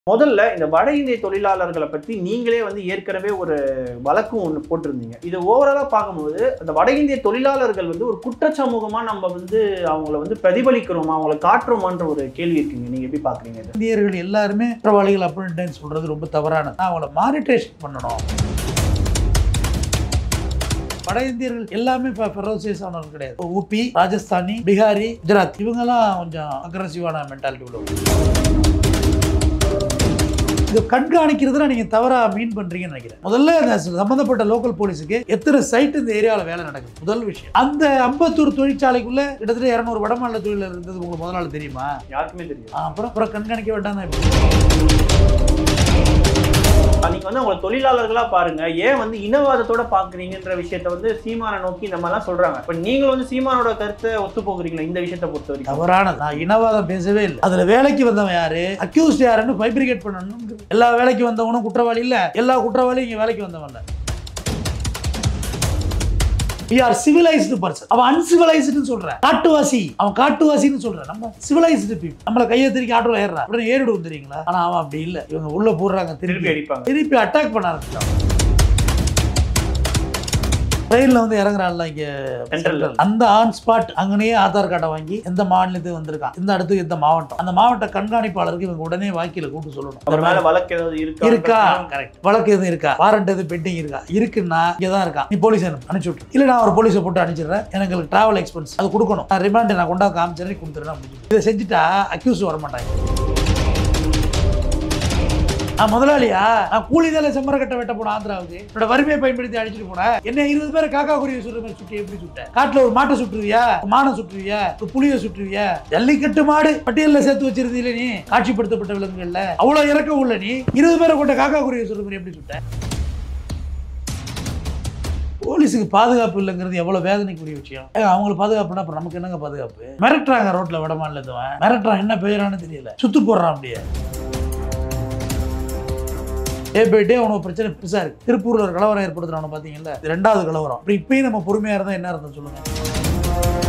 முதல்ல இந்த வட இந்திய தொழிலாளர்களை பற்றி நீங்களே வந்து ஏற்கனவே ஒரு வழக்கும் ஒன்று போட்டிருந்தீங்க இது ஓவராலாக பார்க்கும்போது அந்த வட இந்திய தொழிலாளர்கள் வந்து ஒரு குற்றச்சமூகமாக நம்ம வந்து அவங்கள வந்து பிரதிபலிக்கிறோமா அவங்கள காட்டுறோமான்ற ஒரு கேள்வி இருக்குங்க நீங்கள் எப்படி பார்க்குறீங்க இது இந்தியர்கள் எல்லாருமே குற்றவாளிகள் அப்படின்ட்டு சொல்றது ரொம்ப தவறானது நான் அவங்கள மானிட்டேஷன் பண்ணணும் வட இந்தியர்கள் எல்லாமே ஃபெரோசியஸ் ஆனவர்கள் கிடையாது ஊபி ராஜஸ்தானி பீகாரி குஜராத் இவங்கெல்லாம் கொஞ்சம் அக்ரஸிவான மென்டாலிட்டி உள்ளவங்க இது கண்காணிக்கிறதுல நீங்க தவறா மீன் பண்றீங்கன்னு நினைக்கிறேன் முதல்ல இந்த சம்பந்தப்பட்ட லோக்கல் போலீஸுக்கு எத்தனை சைட் இந்த ஏரியாவில் வேலை நடக்குது முதல் விஷயம் அந்த அம்பத்தூர் தொழிற்சாலைக்குள்ள கிட்டத்தட்ட இரநூறு வடமாநில தொழிலாளர் இருந்தது உங்களுக்கு முதல் நாள் தெரியுமா யாருக்குமே தெரியும் ஆ, அப்புறம் அப்புறம் கண்காணிக்க வேண்டாம் நீங்க வந்து அவங்கள தொழிலாளர்களா பாருங்க ஏன் வந்து இனவாதத்தோட பாக்குறீங்கன்ற விஷயத்த வந்து சீமானை நோக்கி இந்த மாதிரிலாம் சொல்றாங்க இப்ப நீங்களும் வந்து சீமானோட கருத்தை ஒத்து போகிறீங்களா இந்த விஷயத்தை பொறுத்த வரைக்கும் தவறானது நான் இனவாதம் பேசவே இல்லை அதுல வேலைக்கு வந்தவன் யாரு அக்யூஸ்ட் யாருன்னு ஃபைப்ரிகேட் பண்ணணும் எல்லா வேலைக்கு வந்தவனும் குற்றவாளி இல்ல எல்லா குற்றவாளியும் இங்க வேலைக்கு வந்தவன் இல்ல we are civilized person அவன் அன்சிவிலைஸ்டுன்னு சொல்றேன் காட்டுவாசி அவன் காட்டுவாசின்னு சொல்றேன் நம்ம சிவிலைஸ்டு பீப்புள் நம்மள கையை திருக்கி ஆட்டோல ஏறுறான் உடனே ஏறிடுவோம் தெரியுங்களா ஆனா அவன் அப்படி இல்ல இவங்க உள்ள போடுறாங்க திருப்பி திருப்பி அடிப்பாங்க திருப்பி அட்டாக் பண்ண ஆரம்பிச்சான் ட்ரெயினில் வந்து இறங்குறான்ல இங்கே Central. அந்த ஆன் ஸ்பாட் அங்கனே ஆதார் கார்டை வாங்கி எந்த மாநிலத்துக்கு வந்திருக்கான் இந்த அடுத்து எந்த மாவட்டம் அந்த மாவட்ட கண்காணிப்பாளருக்கு இவங்க உடனே வாக்கில கூப்பிட்டு சொல்லணும் அவர் மேல வழக்கு ஏதாவது இருக்கா இருக்கா கரெக்ட் வழக்கு எதுவும் இருக்கா வாரண்ட் எதுவும் பெண்டிங் இருக்கா இருக்குன்னா இங்கே தான் இருக்கான் நீ போலீஸ் அனுப்பிச்சு விட்டு இல்லை நான் ஒரு போலீஸை போட்டு அனுப்பிச்சிடுறேன் எனக்கு டிராவல் எக்ஸ்பென்ஸ் அது கொடுக்கணும் நான் ரிமாண்ட் நான் கொண்டா காமிச்சிடறேன் கொடுத்துறேன் அப்படின்னு இதை செஞ்சுட்டா அக்யூஸ் வர மாட்டாங்க நான் முதலாளியா நான் கூலி தானே செம்மர கட்ட வெட்ட போன ஆந்திராவுக்கு என்னோட வறுமையை பயன்படுத்தி அடிச்சிட்டு போனேன் என்ன இருபது பேரை காக்கா குருவி சுடுற மாதிரி சுட்டி எப்படி சுட்ட காட்டுல ஒரு மாட்டை சுட்டுருவியா மானை சுட்டுருவியா ஒரு புளிய சுட்டுருவியா ஜல்லிக்கட்டு மாடு பட்டியலில் சேர்த்து வச்சிருந்தீல நீ காட்சிப்படுத்தப்பட்ட விலங்குகள்ல அவ்வளவு இறக்கம் உள்ள நீ இருபது பேரை கொண்ட காக்கா குருவி சுடுற மாதிரி எப்படி சுட்ட போலீஸுக்கு பாதுகாப்பு இல்லைங்கிறது எவ்வளவு வேதனைக்குரிய விஷயம் ஏங்க, அவங்களுக்கு பாதுகாப்புனா அப்புறம் நமக்கு என்னங்க பாதுகாப்பு மிரட்டுறாங்க ரோட்ல வட மாநிலத்தவன் மிரட்டுறான் என்ன பெயரானு தெரியல சுத்து போடுறான் அப்படியே டே பை டே அவனுக்கு பிரச்சனை பெருசா இருக்கு திருப்பூர்ல ஒரு கலவரம் ஏற்படுத்துறவன பாத்தீங்கல்ல இது ரெண்டாவது கலவரம் அப்படி இப்பயும் நம்ம பொறுமையா இருந்தா என்ன அர்த்தம் சொல்லுங்க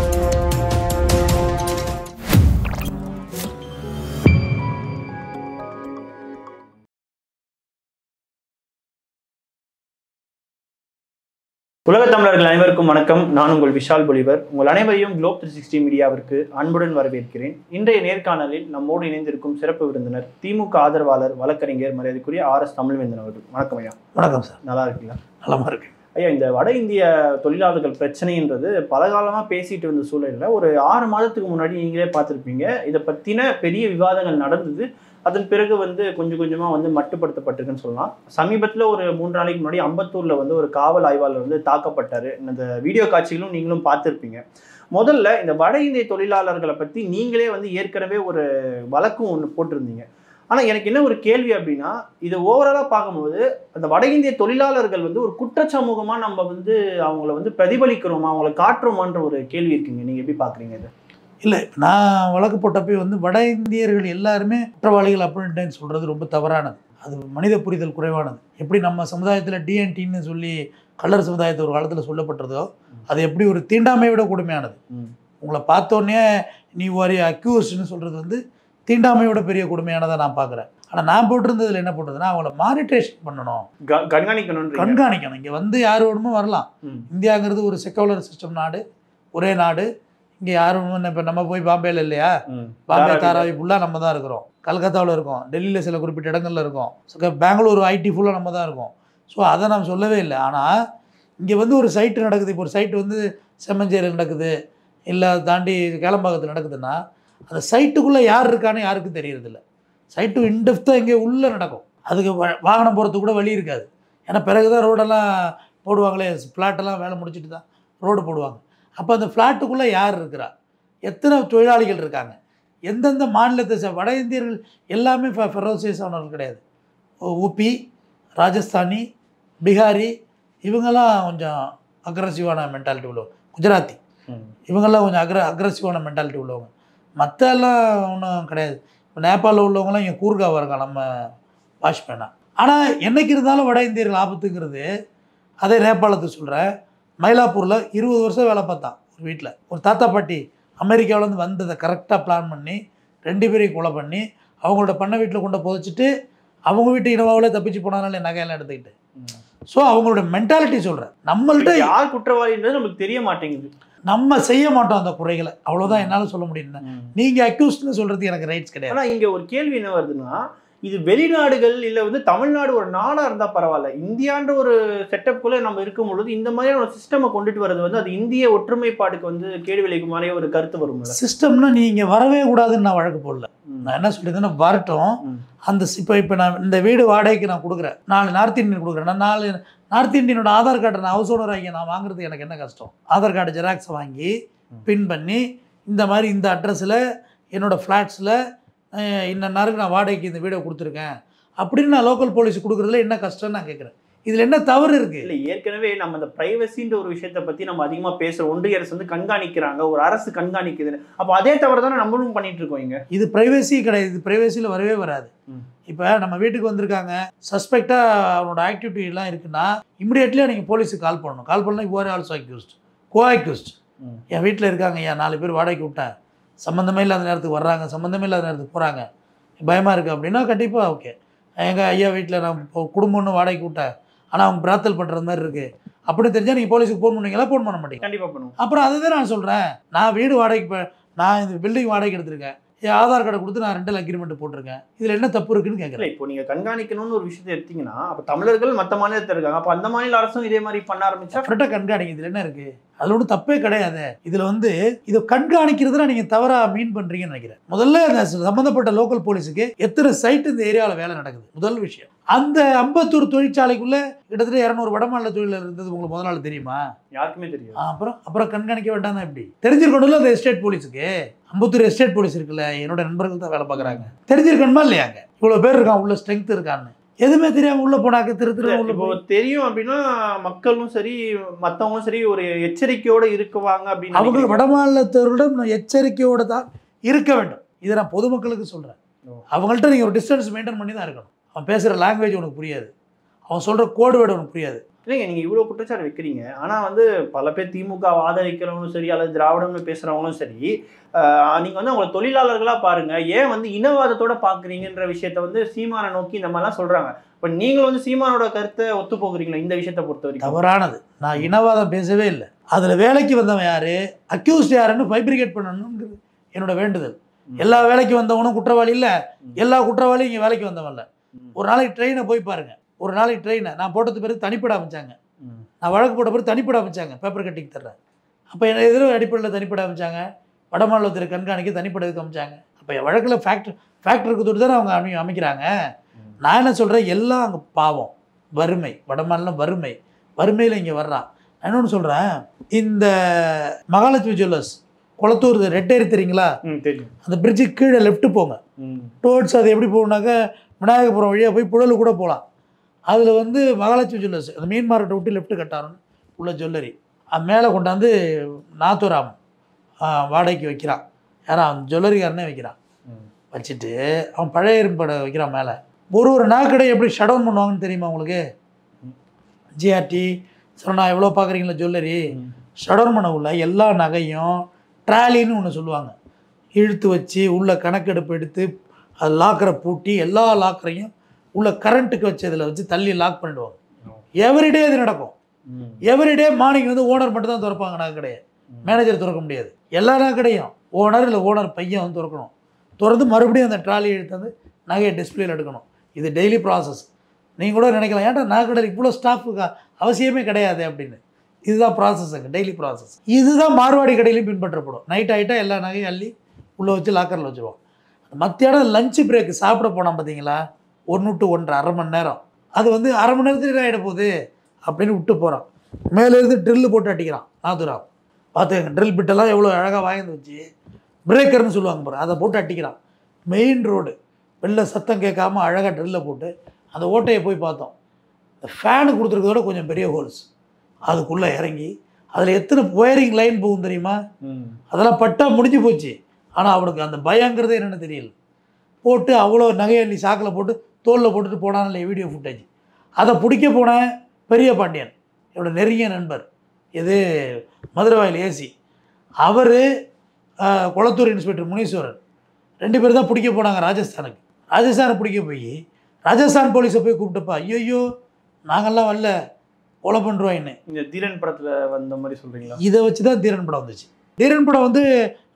உலக தமிழர்கள் அனைவருக்கும் வணக்கம் நான் உங்கள் விஷால் பொலிவர் உங்கள் அனைவரையும் குளோப் த்ரீ சிக்ஸ்டி மீடியாவிற்கு அன்புடன் வரவேற்கிறேன் இன்றைய நேர்காணலில் நம்மோடு இணைந்திருக்கும் சிறப்பு விருந்தினர் திமுக ஆதரவாளர் வழக்கறிஞர் மரியாதைக்குரிய ஆர் எஸ் தமிழ்வேந்தன் அவர்கள் வணக்கம் ஐயா வணக்கம் சார் நல்லா இருக்கீங்களா நலமா இருக்கு ஐயா இந்த வட இந்திய தொழிலாளர்கள் பிரச்சனைன்றது பல காலமாக பேசிட்டு இருந்த சூழலில் ஒரு ஆறு மாதத்துக்கு முன்னாடி நீங்களே பார்த்துருப்பீங்க இதை பற்றின பெரிய விவாதங்கள் நடந்தது அதன் பிறகு வந்து கொஞ்சம் கொஞ்சமாக வந்து மட்டுப்படுத்தப்பட்டிருக்குன்னு சொல்லலாம் சமீபத்தில் ஒரு மூன்று நாளைக்கு முன்னாடி அம்பத்தூரில் வந்து ஒரு காவல் ஆய்வாளர் வந்து தாக்கப்பட்டார் இந்த வீடியோ காட்சிகளும் நீங்களும் பார்த்துருப்பீங்க முதல்ல இந்த வட இந்திய தொழிலாளர்களை பற்றி நீங்களே வந்து ஏற்கனவே ஒரு வழக்கும் ஒன்று போட்டிருந்தீங்க ஆனால் எனக்கு என்ன ஒரு கேள்வி அப்படின்னா இது ஓவராலாக பார்க்கும்போது அந்த வட இந்திய தொழிலாளர்கள் வந்து ஒரு குற்றச்சமூகமாக நம்ம வந்து அவங்கள வந்து பிரதிபலிக்கிறோமா அவங்கள காட்டுறோமான்ற ஒரு கேள்வி இருக்குங்க நீங்கள் எப்படி பார்க்குறீங்க இது இல்லை நான் வழக்கு போட்டப்போ வந்து வட இந்தியர்கள் எல்லாருமே குற்றவாளிகள் அப்படின்ட்டு சொல்கிறது ரொம்ப தவறானது அது மனித புரிதல் குறைவானது எப்படி நம்ம சமுதாயத்தில் டிஎன்டின்னு சொல்லி கலர் சமுதாயத்தை ஒரு காலத்தில் சொல்லப்பட்டதோ அது எப்படி ஒரு தீண்டாமை விட கொடுமையானது ம். உங்களை பார்த்தோன்னே நீ ஒரு அக்யூஸ்ட்னு சொல்கிறது வந்து தீண்டாமையோட பெரிய கொடுமையானதை நான் பார்க்குறேன் ஆனால் நான் போட்டிருந்ததில் என்ன போட்டதுன்னா அவங்கள மானிட்டேஷன் பண்ணணும் க- கண்காணிக்கணுன்ற கண்காணிக்கணும் இங்கே வந்து யார் வேணுமோ வரலாம் ம். இந்தியாங்கிறது ஒரு செக்குலர் சிஸ்டம் நாடு ஒரே நாடு இங்கே யாரும் இப்போ நம்ம போய் பாம்பேல இல்லையா ம். பாம்பே தாராவி. தாராவி ஃபுல்லாக நம்ம தான் இருக்கிறோம் கல்கத்தாவில் இருக்கோம் டெல்லியில் சில குறிப்பிட்ட இடங்கள்ல இருக்கோம் So, பெங்களூர் ஐடி ஃபுல்லாக நம்ம தான் இருக்கோம் ஸோ அதை நான் சொல்லவே இல்லை ஆனால் இங்கே வந்து ஒரு சைட்டு நடக்குது இப்போ ஒரு சைட்டு வந்து செம்மஞ்சேரியில் நடக்குது இல்லை அதை தாண்டி கேளம்பாக்கத்தில் நடக்குதுன்னா அந்த சைட்டுக்குள்ளே யார் இருக்கான்னு யாருக்கும் தெரியறதில்ல சைட்டு இன்டெப்த்தாக இங்கே உள்ளே நடக்கும் அதுக்கு வ- வாகனம் போகிறதுக்கு கூட வழி இருக்காது ஏன்னா பிறகு தான் ரோடெல்லாம் போடுவாங்களே ஃப்ளாட்டெல்லாம் வேலை முடிச்சிட்டு தான் ரோடு போடுவாங்க அப்போ அந்த ஃப்ளாட்டுக்குள்ளே யார் இருக்கிறா எத்தனை தொழிலாளிகள் இருக்காங்க எந்தெந்த மாநிலத்தை சே- வட இந்தியர்கள் எல்லாமே ஃபெரோசியஸ் ஆனவர்கள் கிடையாது ஊ- ஊபி ராஜஸ்தானி பீகாரி இவங்கெல்லாம் கொஞ்சம் அக்ரஸிவான மென்டாலிட்டி உள்ளவங்க குஜராத்தி ம். இவங்கெல்லாம் கொஞ்சம் அக்ர அக்ரஸிவான மென்டாலிட்டி உள்ளவங்க மற்ற எல்லாம் ஒன்றும் கிடையாது இப்போ நேபாளில் உள்ளவங்களாம் இங்கே கூர்காவாக இருக்கான் நம்ம வாஷ்மேனா ஆனால் என்னைக்கு இருந்தாலும் வட இந்தியர்கள் ஆபத்துங்கிறது அதே நேபாளத்தை சொல்கிறேன் மயிலாப்பூரில் இருபது வருஷம் வேலை பார்த்தான் ஒரு வீட்டில் ஒரு தாத்தா பாட்டி அமெரிக்காவிலேருந்து வந்ததை கரெக்டாக பிளான் பண்ணி ரெண்டு பேரையும் கொலை பண்ணி அவங்களோட பண்ணை வீட்டில் கொண்டு புதைச்சிட்டு அவங்க வீட்டு இனவாவில் தப்பிச்சு போனாலும் என் நகையெல்லாம் எடுத்துக்கிட்டு ஸோ அவங்களோட மென்டாலிட்டி சொல்கிறேன் நம்மள்ட்ட யார் குற்றவாளின்றது நமக்கு தெரிய மாட்டேங்குது நம்ம செய்ய மாட்டோம் அந்த குறைகளை அவ்வளோதான் என்னால் சொல்ல முடியும் நீங்கள் அக்யூஸ்ட்னு சொல்கிறதுக்கு எனக்கு ரைட்ஸ் கிடையாது ஆனா இங்க ஒரு கேள்வி என்ன வருதுன்னா இது வெளிநாடுகள் இல்ல வந்து தமிழ்நாடு ஒரு நாடா இருந்தா பரவாயில்ல இந்தியான்ற ஒரு செட்டப்குள்ள நம்ம இருக்கும் பொழுது இந்த மாதிரியான ஒரு சிஸ்டமை கொண்டுட்டு வர்றது வந்து அது இந்திய ஒற்றுமைப்பாடுக்கு வந்து கேடு விளைக்கும் மாதிரி ஒரு கருத்து வரும்ல சிஸ்டம்னா நீங்கள் வரவே கூடாதுன்னு நான் வழக்கு போடல நான் என்ன சொல்லியிருந்தேன்னா வரட்டும் ம். அந்த இப்போ இப்போ நான் இந்த வீடு வாடகைக்கு நான் கொடுக்குறேன் நாலு நார்த் இந்தியன் கொடுக்குறேன் நான் நாலு நார்த் இந்தியனோட ஆதார் கார்டை நான் ஹவுஸ் ஓனர் ஆகி நான் வாங்குறதுக்கு எனக்கு என்ன கஷ்டம் ஆதார் கார்டு ஜெராக்ஸ் வாங்கி ம். பின் பண்ணி இந்த மாதிரி இந்த அட்ரஸில் என்னோட ஃப்ளாட்ஸில் இன்ன நேரத்துக்கு நான் வாடகைக்கு இந்த வீடை கொடுத்துருக்கேன் அப்படின்னு நான் லோக்கல் போலீஸ் கொடுக்குறதுல என்ன கஷ்டம்னு நான் கேட்குறேன் இதில் என்ன தவறு இருக்குது இல்ல ஏற்கனவே நம்ம இந்த பிரைவசின்ற ஒரு விஷயத்தை பத்தி நம்ம அதிகமா பேசுறோம் ஒன்றிய அரசு வந்து கண்காணிக்கிறாங்க ஒரு அரசு கண்காணிக்குதுன்னு அப்ப அதே தவிர தானே நம்மளும் பண்ணிட்டு இருக்கோம் இங்க இது ப்ரைவசி கிடையாது இது ப்ரைவசியில் வரவே வராது ம். இப்போ நம்ம வீட்டுக்கு வந்திருக்காங்க சஸ்பெக்டாக அவனோட ஆக்டிவிட்டி எல்லாம் இருக்குன்னா இமிடியட்லியாக நீங்கள் போலீஸுக்கு கால் பண்ணணும் கால் பண்ணால் you are also accused go accused ம். என் வீட்டில் இருக்காங்க என் நாலு பேர் வாடகைக்கு விட்டேன் சம்மந்தமே இல்லாத நேரத்துக்கு வர்றாங்க சம்மந்தமே இல்லாத நேரத்துக்கு போகிறாங்க பயமாக இருக்குது அப்படின்னா கண்டிப்பாக ஓகே எங்கள் ஐயா வீட்டில் நான் இப்போ குடும்பம்னு வாடகைக்கு விட்டேன் ஆனால் அவங்க பிரார்த்தல் பண்ணுறது மாதிரி இருக்குது அப்படின்னு தெரிஞ்சால் நீங்கள் போலீஸுக்கு ஃபோன் பண்ணுவீங்களா ஃபோன் பண்ண மாட்டீங்க கண்டிப்பா பண்ணுவோம் அப்புறம் அதுதான் நான் சொல்கிறேன் நான் வீடு வாடகைக்கு ப- நான் இந்த பில்டிங் வாடகைக்கு எடுத்திருக்கேன் என் ஆதார் கார்டை கொடுத்து நான் ரெண்டல் அக்ரிமெண்ட் போட்டிருக்கேன் இதில் என்ன தப்பு இருக்குன்னு கேட்குறேன் இல்ல இப்போ நீங்க கண்காணிக்கணும்னு ஒரு விஷயத்தை எடுத்தீங்கன்னா அப்ப தமிழர்கள் மத்த மாநிலத்தில் இருக்காங்க அப்ப அந்த மாநில அரசும் இதே மாதிரி பண்ண ஆரம்பிச்சா டெஃபரெட்டாக கண்காணிங்க இதில் என்ன இருக்குது அதில் ஒன்றும் தப்பே கிடையாது இதில் வந்து இதை கண்காணிக்கிறதுல நீங்கள் தவறாக மீன் பண்ணுறீங்கன்னு நினைக்கிறேன் முதல்ல அந்த சம்மந்தப்பட்ட லோக்கல் போலீஸுக்கு எத்தனை சைட் இந்த ஏரியாவில் வேலை நடக்குது முதல் விஷயம் அந்த அம்பத்தூர் தொழிற்சாலைக்குள்ளே கிட்டத்தட்ட இரநூறு வடமாநில தொழிலாளர் இருந்தது உங்களுக்கு முதல் நாள் தெரியுமா யாருக்குமே தெரியும் ஆ, அப்புறம் அப்புறம் கண்காணிக்க வேண்டாம் தான் எப்படி தெரிஞ்சிருக்கணும்ல அந்த எஸ்டேட் போலீஸுக்கு அம்பத்தூர் எஸ்டேட் போலீஸ் இருக்குல்ல என்னோட நண்பர்கள் தான் வேலை பார்க்குறாங்க தெரிஞ்சிருக்கணுமா இல்லையாங்க இவ்வளோ பேர் இருக்கான் உள்ள ஸ்ட்ரென்த் இருக்கான்னு எதுவுமே தெரியாம உள்ள போனாக்க திரு திரு உள்ள இப்போ போய் தெரியும் அப்படின்னா மக்களும் சரி மத்தவங்களும் சரி ஒரு எச்சரிக்கையோட இருக்குவாங்க அப்படின்னு அவங்க நினைக்கிறீங்க. வடமாநிலத்தவரிடம் நான் எச்சரிக்கையோடு தான் இருக்க வேண்டும் இதை நான் பொதுமக்களுக்கு சொல்கிறேன் ஓ. அவங்கள்ட்ட நீங்கள் ஒரு டிஸ்டன்ஸ் மெயின்டைன் பண்ணி தான் இருக்கணும் அவன் பேசுகிற லாங்குவேஜ் உனக்கு புரியாது அவன் சொல்கிற கோடு வேர்டு உனக்கு புரியாது இல்லைங்க நீங்க இவ்வளவு குற்றச்சாட்டு வைக்கிறீங்க ஆனா வந்து பல பேர் திமுக ஆதரிக்கிறவங்களும் சரி அல்லது திராவிடம்னு பேசுறவங்களும் சரி ஆஹ் நீங்க வந்து அவங்கள தொழிலாளர்களா பாருங்க ஏன் வந்து இனவாதத்தோட பாக்குறீங்கன்ற விஷயத்த வந்து சீமானை நோக்கி இந்த மாதிரிலாம் சொல்றாங்க இப்ப நீங்களும் வந்து சீமானோட கருத்தை ஒத்து போகிறீங்களா இந்த விஷயத்தை பொறுத்த வரைக்கும் தவறானது நான் இனவாதம் பேசவே இல்லை அதில் வேலைக்கு வந்தவன் யார் அக்யூஸ்ட் யாருன்னு ஃபைப்ரிகேட் பண்ணணுங்கிறது என்னோட வேண்டுதல் ம். எல்லா வேலைக்கு வந்தவனும் குற்றவாளி இல்லை எல்லா குற்றவாளியும் இங்கே வேலைக்கு வந்தவன் இல்லை ம். ஒரு நாளைக்கு ட்ரெயினை போய் பாருங்க ஒரு நாளைக்கு ட்ரெயினை நான் போட்டது பிறகு தனிப்பட அமைச்சாங்க ம். நான் வழக்கு போட்ட பிறகு தனிப்பட அமைச்சாங்க பேப்பர் கட்டிங் தர்றேன் அப்போ என்ன எதிரும் அடிப்படையில் தனிப்பட அமைச்சாங்க வடமாநிலத்தில் கண்காணிக்க தனிப்பட இதுக்கு அமைச்சாங்க அப்போ என் வழக்கில் ஃபேக்டர் ஃபேக்டருக்கு தொட்டு தானே அவங்க அமை அமைக்கிறாங்க நான் என்ன சொல்கிறேன் எல்லாம் அங்கே பாவம் வறுமை வடமாநிலம் வறுமை வறுமையில் இங்கே வர்றான் நான் இன்னொன்று சொல்கிறேன் இந்த மகாலட்சுமி ஜுவல்லர்ஸ் குளத்தூர் ரெட்டேரி தெரியுங்களா ம் தெரியும் அந்த பிரிட்ஜுக்கு கீழே லெஃப்ட் போங்க ம். டோட்ஸ் அது எப்படி போகணுனாக்கா விநாயகபுரம் வழியாக போய் புழலு கூட போகலாம் அதில் வந்து மகாலட்சுமி ஜுவல்லர்ஸ் அந்த மீன் மார்க்கெட்டை விட்டு லெஃப்ட் கட்டாரன் உள்ள ஜுவல்லரி அது மேலே கொண்டாந்து நாத்துராம் ஆ, வாடகைக்கு வைக்கிறான் யாரா அவன் ஜுவல்லரிக்காரனே வைக்கிறான் ம். வச்சுட்டு அவன் பழைய இரும்படை வைக்கிறான் மேலே ஒரு ஒரு நாக்கடை எப்படி ஷட் டவுன் பண்ணுவாங்கன்னு தெரியுமா உங்களுக்கு ஜிஆர்டி சொன்னா எவ்வளோ பார்க்குறீங்களா ஜுவல்லரி ம். ஷட் டவுன் பண்ணக்குள்ள எல்லா நகையும் ட்ராலின்னு ஒன்று சொல்லுவாங்க இழுத்து வச்சு உள்ள கணக்கெடுப்பு எடுத்து அது லாக்கரை பூட்டி எல்லா லாக்கரையும் உள்ள கரண்ட்டுக்கு வச்சு இதில் வச்சு தள்ளி லாக் பண்ணிடுவாங்க எவ்ரிடே இது நடக்கும் ம். எவ்ரிடே மார்னிங் வந்து ஓனர் மட்டும் தான் திறப்பாங்க நகை கடையை ம். மேனேஜர் திறக்க முடியாது எல்லா நகை கடையும் ஓனர் இல்லை ஓனர் பையன் வந்து திறக்கணும் திறந்து மறுபடியும் அந்த ட்ராலி எடுத்து வந்து நகையை டிஸ்பிளேல எடுக்கணும் இது டெய்லி ப்ராசஸ் நீங்கள் கூட நினைக்கலாம் ஏன்டா நகை கடையில் இவ்வளோ ஸ்டாஃபுக்கு அவசியமே கிடையாது அப்படின்னு இதுதான் ப்ராசஸ் அங்கே டெய்லி ப்ராசஸ் இதுதான் மார்வாடி கடையிலையும் பின்பற்றப்படும் நைட் ஆகிட்டா எல்லா நகையும் அள்ளி உள்ளே வச்சு லாக்கரில் வச்சுருவோம் மத்தியானம் லஞ்ச் பிரேக் சாப்பிட போனோம் பார்த்தீங்களா ஒன்று டு ஒன்றரை அரை மணி நேரம் அது வந்து அரை மணி நேரத்துல என்ன ஆகிட போகுது அப்படின்னு விட்டு போகிறான் மேலேருந்து ட்ரில்லு போட்டு அடிக்கிறான் நாதுராம் பார்த்துக்கங்க ட்ரில் பிட்டெல்லாம் எவ்வளோ அழகாக வாங்கி வச்சு பிரேக்கர்னு சொல்லுவாங்க பாரு அதை போட்டு அடிக்கிறான் மெயின் ரோடு வெளில சத்தம் கேட்காம அழகாக ட்ரில்லை போட்டு அந்த ஓட்டையை போய் பார்த்தோம் இந்த ஃபேனு கொடுத்துருக்கதோட கொஞ்சம் பெரிய ஹோல்ஸ் அதுக்குள்ளே இறங்கி அதில் எத்தனை ஒயரிங் லைன் போகும் தெரியுமா ம். அதெல்லாம் பட்டா முடிஞ்சு போச்சு ஆனால் அவனுக்கு அந்த பயங்கிறதே என்னென்னு தெரியல போட்டு அவ்வளோ நகையை நீ சாக்கில் போட்டு தோலில் போட்டுட்டு போனான் இல்லை வீடியோ ஃபுட்டேஜ் அதை பிடிக்க போன பெரிய பாண்டியன் என்னோட நெருங்கிய நண்பர் இது மதுரவாயில் ஏசி அவர் குளத்தூர் இன்ஸ்பெக்டர் முனீஸ்வரன் ரெண்டு பேர் தான் பிடிக்க போனாங்க ராஜஸ்தானுக்கு ராஜஸ்தானை பிடிக்க போய் ராஜஸ்தான் போலீஸை போய் கூப்பிட்டப்பா ஐயோ நாங்கள்லாம் வரல கொலை பண்ணுறோன்னு இந்த தீரன் படத்துல வந்த மாதிரி சொல்றீங்களா இதை வச்சு தான் தீரன் படம் வந்துச்சு தீரன் படம் வந்து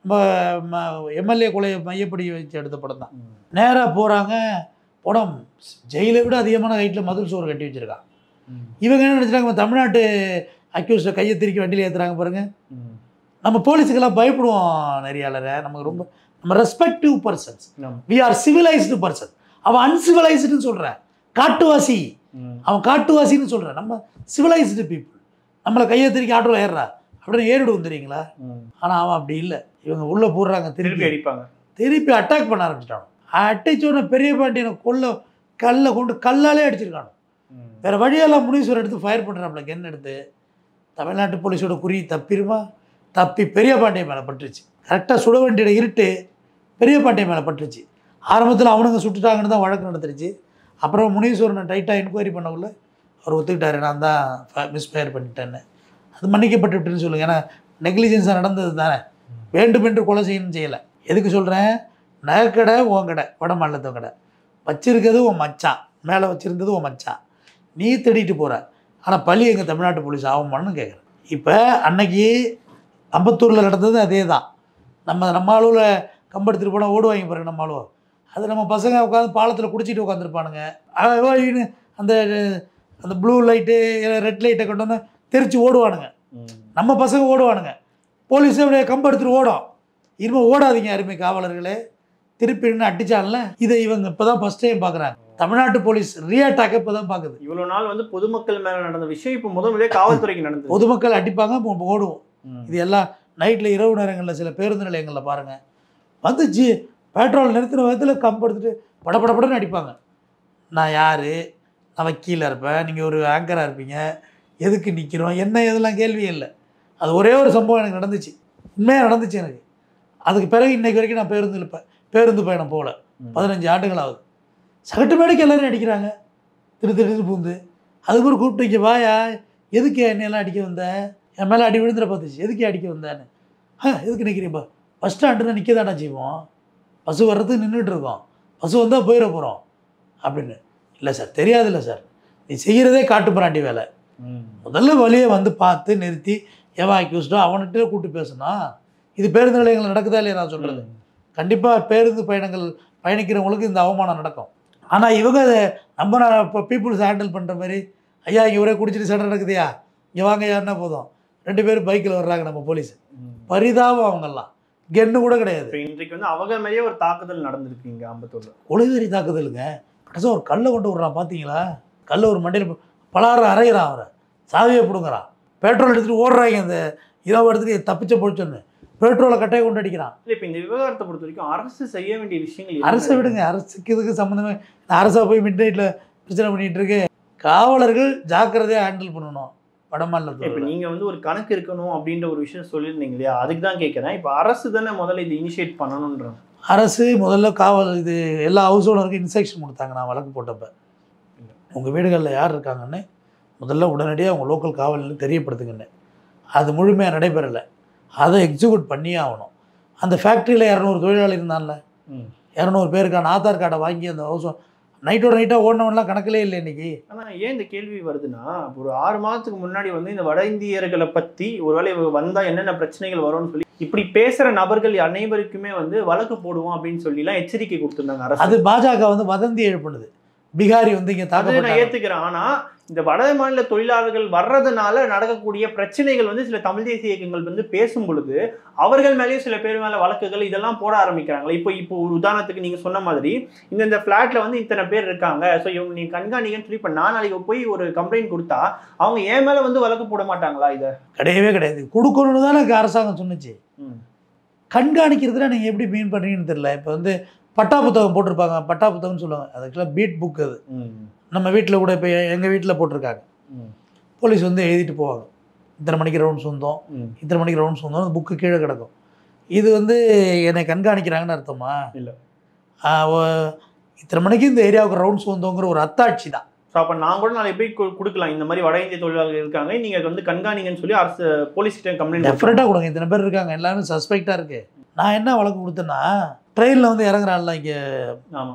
எம்எல்ஏ கொலையை மையப்படி வச்சு எடுத்த படம் தான் ம். நேராக போகிறாங்க படம் ஜெயிலை விட அதிகமான ஹைட்டில் மதில் சோறு கட்டி வச்சிருக்கான் ம். இவங்க என்ன நினச்சிட்டாங்க தமிழ்நாட்டு அக்யூஸ்ட கையை திருக்கி வண்டியில் ஏற்றுறாங்க பாருங்க ம். நம்ம போலீஸுக்கெல்லாம் பயப்படுவோம் நெறியாளரை நமக்கு ரொம்ப நம்ம ரெஸ்பெக்டிவ் பர்சன்ஸ் ஆமா. வி ஆர் சிவிலைஸ்டு பர்சன் அவன் அன்சிவிலைஸ்டுன்னு சொல்கிறேன் காட்டுவாசி ம். அவன் காட்டுவாசின்னு சொல்கிறேன் நம்ம சிவிலைஸ்டு பீப்புள் நம்மளை கையை திருக்கி ஆட்டோவில் ஏறுறா அப்படின்னு ஏறிடுவோம் தெரியுங்களா ம். ஆனால் அவன் அப்படி இல்லை இவங்க உள்ளே போடுறாங்க திருப்பி திருப்பி அடிப்பாங்க திருப்பி அட்டாக் பண்ண ஆரம்பிச்சிட்டான் அடிச்சோடனே பெரிய பாண்டியனை கொல்ல கல்லை கொண்டு கல்லாலே அடிச்சிருக்கானு ம். வேற வழியெல்லாம் முனீஸ்வரர் எடுத்து ஃபயர் பண்ணுறாப்புல கன் எடுத்து தமிழ்நாட்டு போலீஸோட குறி தப்பிருமா தப்பி பெரிய பாண்டியன் மேலே பட்டுருச்சு கரெக்டாக சுட வேண்டிய இருட்டு பெரிய பாண்டியன் மேலே பட்டுருச்சு ஆரம்பத்தில் அவனுங்க சுட்டுட்டாங்கன்னு தான் வழக்கு நடந்துருச்சு அப்புறம் முனீஸ்வரனை டைட்டாக என்கொயரி பண்ணக்குள்ள அவர் ஒத்துக்கிட்டாரு நான் தான் மிஸ்ஃபயர் பண்ணிட்டேன்னு அது மன்னிக்கப்பட்டு விட்டுன்னு சொல்லுங்கள் ஏன்னா நெக்லிஜென்ஸாக நடந்தது தானே வேண்டுமென்று கொலை செய்யணும்னு செய்யலை எதுக்கு சொல்கிறேன் நகைக்கடை உன் கடை வட மாநிலத்தோ கடை வச்சிருக்கிறது உன் மச்சான் மேலே வச்சிருந்தது உன் மச்சான் நீ தேடிட்டு போகிற ஆனால் பழி எங்கள் தமிழ்நாட்டு போலீஸ் ஆகுமான்னு கேட்குறேன் இப்போ அன்னைக்கு அம்பத்தூரில் நடந்தது அதே தான் நம்ம நம்ம அளவில் கம்பெடுத்துட்டு போனால் ஓடுவாங்க பாருங்க நம்ம அளவு அது நம்ம பசங்க உட்காந்து பாலத்தில் குடிச்சிட்டு உட்காந்துருப்பானுங்க அந்த அந்த ப்ளூ லைட்டு ரெட் லைட்டை கொண்டு வந்து தெரிச்சு ஓடுவானுங்க ம். நம்ம பசங்க ஓடுவானுங்க போலீஸே அப்படியே கம்பு எடுத்துட்டு ஓடும் இனிமேல் ஓடாதீங்க அருமை காவலர்களே திருப்பி நின்று அடிச்சான்ல இதை இவங்க இப்போ தான் ஃபஸ்ட் டைம் பார்க்குறாங்க தமிழ்நாட்டு போலீஸ் ரியாட்டாக்க இப்போ தான் பார்க்குது இவ்வளவு நாள் வந்து பொதுமக்கள் மேல நடந்த விஷயம் இப்ப முதல் முறையே காவல்துறைக்கு நடந்தது பொதுமக்கள் அடிப்பாங்க இப்போ ஓடுவோம் ம். இது எல்லாம் நைட்டில் இரவு நேரங்களில் சில பேருந்து நிலையங்களில் பாருங்கள் வந்துச்சு பெட்ரோல் நிறுத்தின விதத்தில் கம்பு எடுத்துட்டு படபடபடன்னு அடிப்பாங்க நான் யார் நான் வக்கீலாக இருப்பேன் நீங்கள் ஒரு ஆங்கராக இருப்பீங்க எதுக்கு நிற்கிறோம் என்ன இதெல்லாம் கேள்வியே இல்லை அது ஒரே ஒரு சம்பவம் எனக்கு நடந்துச்சு உண்மையாக நடந்துச்சு எனக்கு அதுக்கு பிறகு இன்னைக்கு வரைக்கும் நான் பேருந்து இருப்பேன் பேருந்து பயணம் போகல ம். பதினஞ்சு ஆண்டுகள் ஆகுது சகட்டு மேடைக்கு எல்லாரும் அடிக்கிறாங்க திரு திரு பூந்து அதுக்கப்புறம் கூப்பிட்டு இங்கே வாயா எதுக்கு என்னையெல்லாம் அடிக்க வந்த என் மேலே அடி விழுந்துட பார்த்துச்சு எதுக்கு அடிக்க வந்தேன்னு ஆ எதுக்கு நிற்கிறீப்பா பஸ் ஸ்டாண்டுனா நிற்க தானே செய்வோம் பஸ் வர்றதுக்கு நின்றுட்டு இருக்கோம் பஸ் வந்தால் போயிட போகிறோம் அப்படின்னு இல்லை சார் தெரியாதுல்ல சார் நீ செய்கிறதே காட்டு பிராண்டி வேலை ம். முதல்ல வழியை வந்து பார்த்து நிறுத்தி எவன் அக்யூஸ்டோ அவன்கிட்ட கூப்பிட்டு பேசணும் இது பேருந்து நிலையங்கள் நடக்குதா இல்லையா நான் சொல்கிறது கண்டிப்பாக பேருந்து பயணங்கள் பயணிக்கிறவங்களுக்கு இந்த அவமானம் நடக்கும் ஆனால் இவங்க அதை நம்ம இப்போ பீப்புள்ஸ் ஹேண்டில் பண்ணுற மாதிரி ஐயா இங்கே ஒரே குடிச்சிட்டு சண்டை நடக்குதுயா இங்கே வாங்க யாருன்னா போதும் ரெண்டு பேரும் பைக்கில் வர்றாங்க நம்ம போலீஸ் ம். பரிதாபம் அவங்கெல்லாம் கென்னு கூட கிடையாது இப்ப இன்றைக்கு வந்து அவங்க மேலேயே ஒரு தாக்குதல் நடந்திருக்கு இங்க அம்பத்தூர்ல கொலைவெறி தாக்குதலுங்க கடைசியாக ஒரு கல்லை கொண்டு விட்றான் பார்த்தீங்களா கல்லை ஒரு மண்டையில் பலாரம் அரைகிறான் அவரை சாவியை பிடுங்குறான் பெட்ரோல் எடுத்துகிட்டு ஓடுறாங்க அந்த இதை எடுத்துட்டு தப்பிச்ச போச்சுன்னு பெட்ரோலை கட்டையை கொண்டு அடிக்கிறான் இல்ல இப்ப இந்த விவகாரத்தை பொறுத்த வரைக்கும் அரசு செய்ய வேண்டிய விஷயங்கள் என்ன? அரசை விடுங்க அரசுக்கு இதுக்கு சம்மந்தமே அரசா போய் மிட் நைட்டில் பிரச்சனை பண்ணிட்டு இருக்கு காவலர்கள் ஜாக்கிரதையாக ஹேண்டில் பண்ணணும் வட இப்ப மாநிலத்தில் நீங்க வந்து ஒரு கணக்கு இருக்கணும் அப்படின்ற ஒரு விஷயம் சொல்லியிருந்தீங்க இல்லையா அதுக்கு தான் கேட்கிறேன் இப்ப அரசு தானே முதல்ல இது இனிஷியேட் பண்ணணும்ன்ற அரசு முதல்ல காவல் இது எல்லா ஹவுஸ் ஓனருக்கும் இன்ஸ்ட்ரக்ஷன் கொடுத்தாங்க நான் வழக்கு போட்டப்ப உங்கள் வீடுகளில் யார் இருக்காங்கன்னு முதல்ல உடனடியாக உங்கள் லோக்கல் காவல் நிலையம் தெரியப்படுத்துங்கன்னு அது முழுமையாக நடைபெறலை அதை எக்ஸிக்யூட் பண்ணியே ஆகணும் அந்த ஃபேக்ட்ரியில் இரநூறு தொழிலாளி இருந்தான்ல ம். இரநூறு பேருக்கான ஆதார் கார்டை வாங்கி அந்த ஹவுஸ் நைட்டோட நைட்டாக ஓடினவன்லாம் கணக்கிலே இல்லை இன்னைக்கு ஆனா ஏன் இந்த கேள்வி வருதுன்னா ஒரு ஆறு மாதத்துக்கு முன்னாடி வந்து இந்த வட இந்தியர்களை பத்தி ஒருவேளை இவங்க வந்தா என்னென்ன பிரச்சனைகள் வரும்னு சொல்லி இப்படி பேசுற நபர்கள் அனைவருக்குமே வந்து வழக்கு போடுவோம் அப்படின்னு சொல்லி எல்லாம் எச்சரிக்கை கொடுத்திருந்தாங்க அரசு அது பாஜக வந்து வதந்தி எழுப்புனது பீகாரி வந்து இங்கே அது நான் தாக்கப்பட்டாங்க ஏத்துக்கிறேன் ஆனா இந்த வட மாநில தொழிலாளர்கள் வர்றதுனால நடக்கக்கூடிய பிரச்சனைகள் வந்து சில தமிழ் தேசிய இயக்கங்கள் வந்து பேசும் பொழுது அவர்கள் மேலேயும் சில பேர் மேல வழக்குகள் இதெல்லாம் போட ஆரம்பிக்கிறாங்க இப்போ இப்போ ஒரு உதாரணத்துக்கு நீங்க சொன்ன மாதிரி இந்த இந்த பிளாட்ல வந்து இத்தனை பேர் இருக்காங்க ஸோ இவங்க நீங்க கண்காணிங்கன்னு சொல்லி இப்போ நான் நாளைக்கு போய் ஒரு கம்ப்ளைண்ட் கொடுத்தா அவங்க ஏன் மேல வந்து வழக்கு போட மாட்டாங்களா இதை கிடையவே கிடையாது கொடுக்கணும்னு தானே அரசாங்கம் சொன்னுச்சு கண்காணிக்கிறதுல நீங்கள் எப்படி மீன் பண்ணுறீங்கன்னு தெரியல இப்போ வந்து பட்டா புத்தகம் போட்டிருப்பாங்க பட்டா புத்தகம்னு சொல்லுவாங்க அதுக்கெல்லாம் பீட் புக் அது நம்ம வீட்டில் கூட இப்போ எங்கள் வீட்டில் போட்டிருக்காங்க போலீஸ் வந்து எழுதிட்டு போவாங்க இத்தனை மணிக்கு ரவுண்ட்ஸ் வந்தோம் இத்தனை மணிக்கு ரவுண்ட்ஸ் வந்தோம் அந்த புக்கு கீழே கிடக்கும் இது வந்து என்னை கண்காணிக்கிறாங்கன்னு அர்த்தமா இல்ல. ஆ, ஓ- இத்தனை மணிக்கு இந்த ஏரியாவுக்கு ரவுண்ட்ஸ் வந்தோங்கிற ஒரு அத்தாட்சி தான் ஸோ அப்போ நான் கூட நாளைக்கு போய் கு- கொடுக்கலாம் இந்த மாதிரி வட இந்திய தொழிலாளர்கள் இருக்காங்க நீங்க வந்து கண்காணிங்கன்னு சொல்லி அரசு போலீஸ் கிட்ட கம்ப்ளைண்ட் டெஃபரெண்ட்டாக கொடுங்க இத்தனை பேர் இருக்காங்க எல்லாமே சஸ்பெக்டாக இருக்குது நான் என்ன வழக்கு கொடுத்தேன்னா ட்ரெயினில் வந்து இறங்குறான்ல இங்கே ஆமா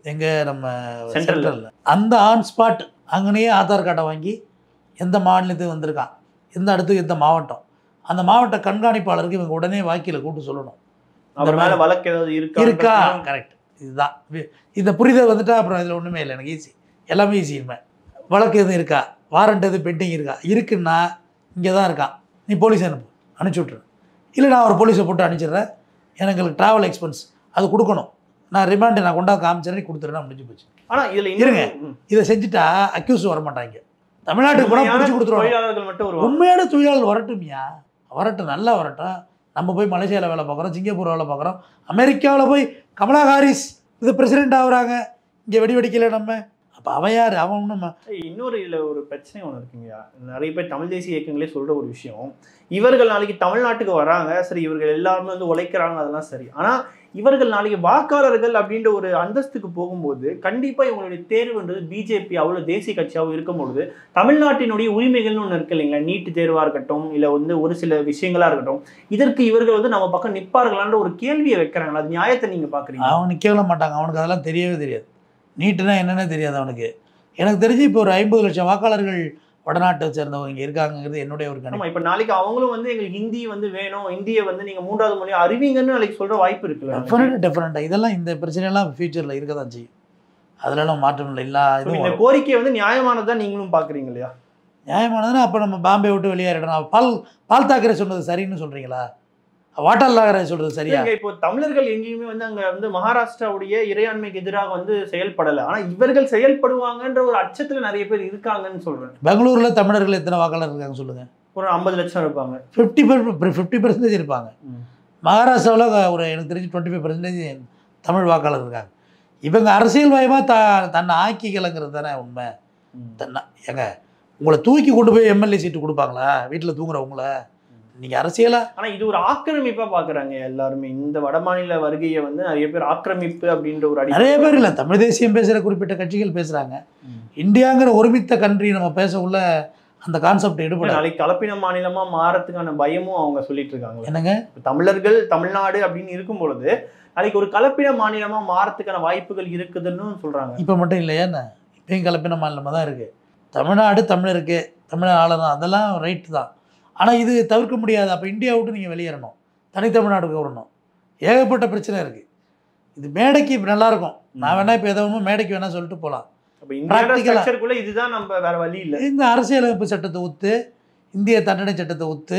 எங்கள் நம்ம Central ல. சென்ட்ரலில் அந்த ஆன் ஸ்பாட் அங்கனையே ஆதார் கார்டை வாங்கி எந்த மாநிலத்துக்கு வந்திருக்கான் எந்த இடத்துக்கு எந்த மாவட்டம் அந்த மாவட்ட கண்காணிப்பாளருக்கு இவங்க உடனே வாக்கியில் கூப்பிட்டு சொல்லணும் அவர் மேல வழக்கு ஏதாவது இருக்கா இருக்கா கரெக்ட் இதுதான் வி- இந்த புரிதல் வந்துட்டா அப்புறம் இதில் ஒன்றுமே இல்லை எனக்கு ஈஸி எல்லாமே ஈஸி இனிமே வழக்கு எதுவும் இருக்கா வாரண்ட் எதுவும் பெண்டிங் இருக்கா இருக்குன்னா இங்கே தான் இருக்கான் நீ போலீஸ் அனுப்பு அனுப்பிச்சி விட்ரு இல்லை நான் ஒரு போலீஸை போட்டு அனுப்பிச்சிடுறேன் எனக்கு ட்ராவல் எக்ஸ்பென்ஸ் அது கொடுக்கணும் நான் ரிமாண்டு நான் கொண்டாந்து காமிச்சிடறேன் கொடுத்துறேன் முடிஞ்சு போச்சு ஆனா இதுல இருங்க. இன்னும் ம். இதை செஞ்சுட்டா அக்யூஸ் வர மாட்டாங்க தமிழ்நாட்டுக்கு போனால் உண்மையான பிடிச்சி கொடுத்துருவாங்க தொழிலாளர்கள் மட்டும் வருவாங்க உண்மையான தொழிலாளர் வரட்டும்யா வரட்டும் நல்லா வரட்டும் நம்ம போய் மலேசியாவில் வேலை பார்க்குறோம் சிங்கப்பூர் வேலை பார்க்குறோம் அமெரிக்காவில் போய் கமலா ஹாரிஸ் இது பிரசிடென்ட் ஆகுறாங்க இங்கே வெடி வெடிக்கல நம்ம அப்போ அவன் யார் அவன் ஒன்றும் ஏய், இன்னொரு இதுல ஒரு பிரச்சனை ஒன்று இருக்குங்கய்யா நிறைய பேர் தமிழ் தேசிய இயக்கங்களே சொல்ற ஒரு விஷயம் இவர்கள் நாளைக்கு தமிழ்நாட்டுக்கு வராங்க சரி இவர்கள் எல்லாருமே வந்து உழைக்கிறாங்க அதெல்லாம் சரி ஆனா இவர்கள் நாளைக்கு வாக்காளர்கள் அப்படின்ற ஒரு அந்தஸ்துக்கு போகும்போது கண்டிப்பா இவங்களுடைய தேர்வுன்றது பிஜேபி அவ்வளவு தேசிய கட்சியாகவும் இருக்கும் பொழுது தமிழ்நாட்டினுடைய உரிமைகள்னு ஒன்று இருக்கு இல்லைங்களா நீட்டு தேர்வா இருக்கட்டும் இல்ல வந்து ஒரு சில விஷயங்களா இருக்கட்டும் இதற்கு இவர்கள் வந்து நம்ம பக்கம் நிற்பார்களான்ற ஒரு கேள்வியை வைக்கிறாங்களா அது நியாயத்தை நீங்க பாக்குறீங்க அவன் நிற்கவே மாட்டாங்க அவனுக்கு அதெல்லாம் தெரியவே தெரியாது நீட்டுனா என்னன்னே தெரியாது அவனுக்கு எனக்கு தெரிஞ்சு இப்போ ஒரு ஐம்பது லட்சம் வாக்காளர்கள் வடநாட்டை சேர்ந்தவங்க இங்கே இருக்காங்கிறது என்னுடைய ஒரு கணிப்பு ஆமா இப்ப நாளைக்கு அவங்களும் வந்து எங்களுக்கு ஹிந்தி வந்து வேணும் ஹிந்தியை வந்து நீங்க மூன்றாவது மொழி அறிவிங்கன்னு நாளைக்கு சொல்ற வாய்ப்பு இருக்குல்ல டெஃபினட் டெஃபினட்டாக இதெல்லாம் இந்த பிரச்சனையெல்லாம் ஃபியூச்சரில் இருக்க தான் செய்யும் அதெல்லாம் மாற்றம் இல்லை எல்லா So, இதுவும் இந்த வரும். கோரிக்கை வந்து நியாயமானதா நீங்களும் பாக்குறீங்க இல்லையா நியாயமானதுன்னா அப்போ நம்ம பாம்பே விட்டு வெளியேறிடணும் பால் பால் தாக்கரே சொன்னது சரின்னு சொல்கிறீங்களா வாட்டால் தாக்கரே சொல்கிறது சரியா நீங்க இப்போ தமிழர்கள் எங்கேயுமே வந்து அங்க வந்து மகாராஷ்டிராவுடைய இறையாண்மைக்கு எதிராக வந்து செயல்படல ஆனா இவர்கள் செயல்படுவாங்கன்ற ஒரு அச்சத்துல நிறைய பேர் இருக்காங்கன்னு சொல்றேன் பெங்களூரில் தமிழர்கள் எத்தனை வாக்காளர் இருக்காங்க சொல்லுங்கள் ஒரு ஐம்பது லட்சம் இருப்பாங்க ஃபிஃப்டி ஃபிஃப்டி பர்சன்டேஜ் இருப்பாங்க மகாராஷ்டிராவில் ஒரு எனக்கு தெரிஞ்சு டுவெண்ட்டி ஃபைவ் பர்சன்டேஜ் தமிழ் வாக்காளர் இருக்காங்க இவங்க அரசியல்வாயமாக த தன்னை ஆக்கிக்கலைங்கிறது தானே உண்மை தன்னை ஏங்க உங்களை தூக்கி கொண்டு போய் எம்எல்ஏ சீட்டு கொடுப்பாங்களா வீட்டில் தூங்குறவங்கள நீங்கள் அரசியலா ஆனா இது ஒரு ஆக்கிரமிப்பா பாக்குறாங்க எல்லாருமே இந்த வடமாநில வருகையை வந்து நிறைய பேர் ஆக்கிரமிப்பு அப்படின்ற ஒரு அடி நிறைய பேர் இல்லை தமிழ் தேசியம் பேசுகிற குறிப்பிட்ட கட்சிகள் பேசுகிறாங்க ம். இந்தியாங்கிற ஒருமித்த கண்ட்ரி நம்ம பேச உள்ள அந்த கான்செப்ட் எடுபடாது நாளைக்கு கலப்பின மாநிலமா மாறத்துக்கான பயமும் அவங்க சொல்லிட்டு இருக்காங்க என்னங்க தமிழர்கள் தமிழ்நாடு அப்படின்னு இருக்கும் பொழுது நாளைக்கு ஒரு கலப்பின மாநிலமா மாறத்துக்கான வாய்ப்புகள் இருக்குதுன்னு சொல்றாங்க இப்போ மட்டும் இல்லையா என்ன இப்பயும் கலப்பின மாநிலமாக தான் இருக்குது தமிழ்நாடு தமிழருக்கு தமிழ் ஆளதான் அதெல்லாம் ரைட்டு தான் ஆனால் இது தவிர்க்க முடியாது அப்போ இந்தியா விட்டு நீங்கள் வெளியேறணும் தனித்தமிழ்நாடுக்கு வரணும் ஏகப்பட்ட பிரச்சனை இருக்குது இது மேடைக்கு இப்ப நல்லா இருக்கும் நான் வேணா இப்போ எதோ ஒன்று மேடைக்கு வேணா சொல்லிட்டு போகலாம் அப்ப இந்தியாவோட Practical-ஆ. ஸ்ட்ரக்சருக்குள்ள இதுதான் நம்ம வேற வழி இல்ல இந்த அரசியலமைப்பு சட்டத்தை ஒத்து இந்திய தண்டனை சட்டத்தை ஒத்து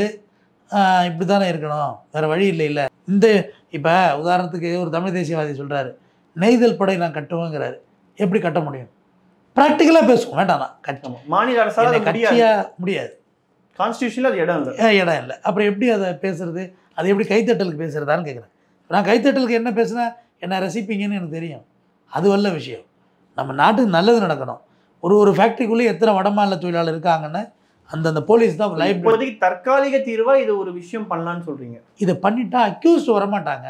இப்படி தானே இருக்கணும் வேறு வழி இல்லை இல்லை இந்த இப்போ உதாரணத்துக்கு ஒரு தமிழ் தேசியவாதி சொல்கிறாரு நெய்தல் படை நான் கட்டுவேங்கிறாரு எப்படி கட்ட முடியும் ப்ராக்டிக்கலாக பேசுவோம் வேண்டாம் கட்சி ஆமா. மாநில அரசால என்னை அது முடியாது கட்சியாக முடியாது கான்ஸ்டியூஷன்ல அது இடம் இல்லை ஏன் இடம் இல்லை அப்புறம் எப்படி அதை பேசுறது அது எப்படி கைத்தட்டலுக்கு பேசுறதான்னு கேட்குறேன் நான் கைத்தட்டலுக்கு என்ன பேசுனா என்ன ரசிப்பீங்கன்னு எனக்கு தெரியும் அது வல்ல விஷயம் நம்ம நாட்டுக்கு நல்லது நடக்கணும் ஒரு ஒரு ஃபேக்ட்ரிக்குள்ளே எத்தனை வடமாநில தொழிலாளர் இருக்காங்கன்னு அந்தந்த போலீஸ் தான் லைஃப் இப்போதைக்கு தற்காலிக தீர்வா இது ஒரு விஷயம் பண்ணலாம்னு சொல்றீங்க இதை பண்ணிட்டா அக்யூஸ்ட் வரமாட்டாங்க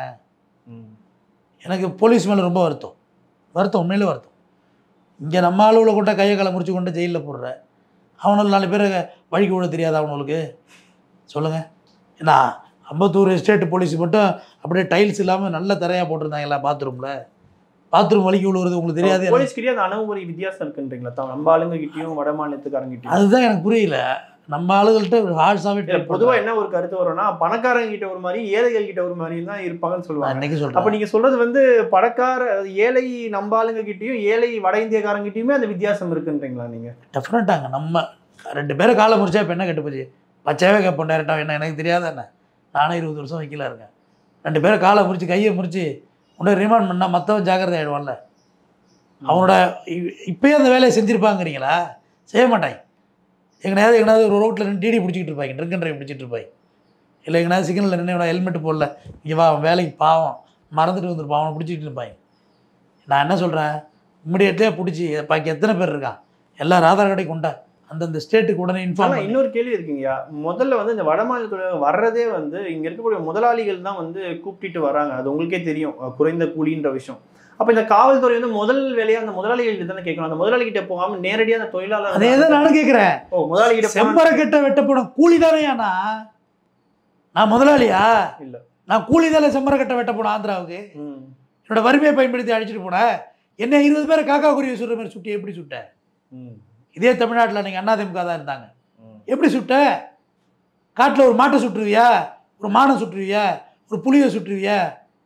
எனக்கு போலீஸ் மேலே ரொம்ப வருத்தம் வருத்தம் உண்மையிலே வருத்தம் இங்கே நம்ம ஆளுவில் கொண்ட கையை காலை முடிச்சு கொண்டு ஜெயிலில் போடுற அவனுக்கு நாலு பேர் வழிக்கு விட தெரியாதா அவனுக்கு சொல்லுங்கள் ஏன்னா அம்பத்தூர் எஸ்டேட் போலீஸ் மட்டும் அப்படியே டைல்ஸ் இல்லாமல் நல்ல தரையாக போட்டிருந்தாங்களா பாத்ரூமில் பாத்ரூம் வலிக்கு விழுவுறது உங்களுக்கு தெரியாது போலீஸ் கிட்டே அந்த அணுகுமுறை வித்தியாசம் இருக்குன்றீங்களா தான் நம்ம ஆளுங்க கிட்டயும் வட மாநிலத்துக்காரங்க கிட்டயும் அதுதான் எனக்கு புரியல நம்ம ஆளுகள்கிட்ட ஹார்ஸாகவே இல்ல, பொதுவா என்ன ஒரு கருத்து வரும்னா பணக்காரங்க கிட்ட ஒரு மாதிரி ஏழைகள் கிட்ட ஒரு மாதிரி தான் இருப்பாங்கன்னு சொல்லுவாங்க அன்னைக்கு அப்ப சொல்கிறேன் நீங்க சொல்றது வந்து பணக்கார அதாவது ஏழை நம்ம ஆளுங்க கிட்டயும் ஏழை வட இந்தியக்காரங்க கிட்டயுமே அந்த வித்தியாசம் இருக்குன்றீங்களா நீங்க டெஃபினட்டாங்க நம்ம ரெண்டு பேரை காலை முடிச்சா இப்போ என்ன கெட்டு போச்சு பச்சையாவே கேட்போம் டேரெக்டாக என்ன எனக்கு தெரியாத என்ன நானே இருபது வருஷம் வைக்கல இருக்கேன் ரெண்டு பேரை காலை முறிச்சு கையை முறிச்சு உடனே ரிமாண்ட் பண்ணால் மற்றவன் ஜாக்கிரதை ஆகிடுவான்ல அவனோட இ- இப்பயே அந்த வேலையை செஞ்சுருப்பாங்கிறீங்களா செய்ய மாட்டாங்க எங்கனையாவது எங்கனாவது ஒரு ரோட்டில் நின்று டிடி பிடிச்சிக்கிட்டு இருப்பாங்க ட்ரிங்க் அண்ட் ட்ரைவ் பிடிச்சிட்டு இருப்பாங்க இல்லை எங்கனாவது சிக்னலில் நின்று ஹெல்மெட் போடல இங்கே வா அவன் வேலைக்கு பாவம் மறந்துட்டு வந்துருப்பான் அவனை பிடிச்சிக்கிட்டு இருப்பாங்க நான் என்ன சொல்கிறேன் இம்மிடியட்லேயே பிடிச்சி பாக்கி எத்தனை பேர் இருக்கான் எல்லாரும் ஆதார் கார்டை கொண்டா அந்தந்த ஸ்டேட்டுக்கு உடனே ஆனா இன்ஃபார்ம் இன்னொரு கேள்வி இருக்குங்கய்யா முதல்ல வந்து இந்த வட மாநிலத்துல வர்றதே வந்து இங்க இருக்கக்கூடிய முதலாளிகள் தான் வந்து கூப்பிட்டுட்டு வராங்க அது உங்களுக்கே தெரியும் அஹ் குறைந்த கூலின்ற விஷயம் அப்ப இந்த காவல்துறை வந்து முதல் வேலையா அந்த முதலாளிகள் தானே கேட்கணும் அந்த முதலாளி கிட்ட போகாம நேரடியா அந்த தொழிலாளர் அதே தான் நானும் கேட்குறேன் ஓ முதலாளி கிட்ட போனா- செம்பரை கட்ட வெட்டப்படும் கூலி தானேயாண்ணா நான் முதலாளியா இல்ல. நான் கூலி தானே செம்பரை கட்ட வெட்டப்படும் ஆந்திராவுக்கு ம். என்னோட வறுமையை பயன்படுத்தி அடிச்சிட்டு போனேன் என்ன இருபது பேரை காக்கா குருவி சுடுற மாதிரி சுட்டி எப்படி சுட்ட ம். இதே தமிழ்நாட்டில் நீங்கள் அதிமுக தான் இருந்தாங்க ம். எப்படி சுட்ட காட்டில் ஒரு மாட்டை சுட்டுருவியா ஒரு மானை சுட்டுருவியா ஒரு புலியை சுட்டுருவியா